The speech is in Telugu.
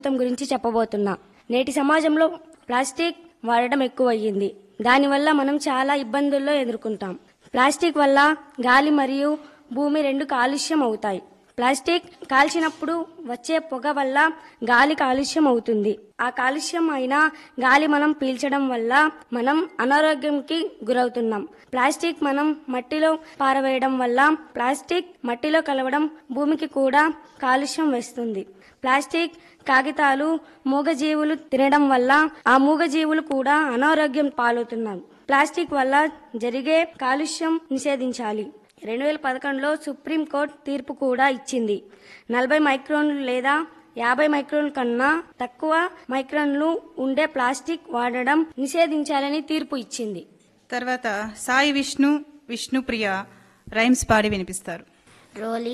మొత్తం గురించి చెప్పబోతున్నా నేటి సమాజంలో ప్లాస్టిక్ వాడడం ఎక్కువయ్యింది దానివల్ల మనం చాలా ఇబ్బందుల్లో ఎదుర్కొంటాం ప్లాస్టిక్ వల్ల గాలి మరియు భూమి రెండు కాలుష్యం అవుతాయి ప్లాస్టిక్ కాల్చినప్పుడు వచ్చే పొగ వల్ల గాలి కాలుష్యం అవుతుంది ఆ కాలుష్యం అయిన గాలి మనం పీల్చడం వల్ల మనం అనారోగ్యంకి గురవుతున్నాం ప్లాస్టిక్ మనం మట్టిలో పారవేయడం వల్ల ప్లాస్టిక్ మట్టిలో కలవడం భూమికి కూడా కాలుష్యం వేస్తుంది ప్లాస్టిక్ కాగితాలు మూగజీవులు తినడం వల్ల ఆ మూగజీవులు కూడా అనారోగ్యం పాలవుతున్నాయి ప్లాస్టిక్ వల్ల జరిగే కాలుష్యం నిషేధించాలి రెండు వేల పదకొండులో సుప్రీంకోర్టు తీర్పు కూడా ఇచ్చింది నలభై మైక్రోన్లు లేదా యాభై మైక్రోన్ల కన్నా తక్కువ మైక్రోన్లు ఉండే ప్లాస్టిక్ వాడడం నిషేధించాలని తీర్పు ఇచ్చింది తర్వాత సాయి విష్ణు విష్ణుప్రియ రైమ్స్ పాడి వినిపిస్తారు రోలి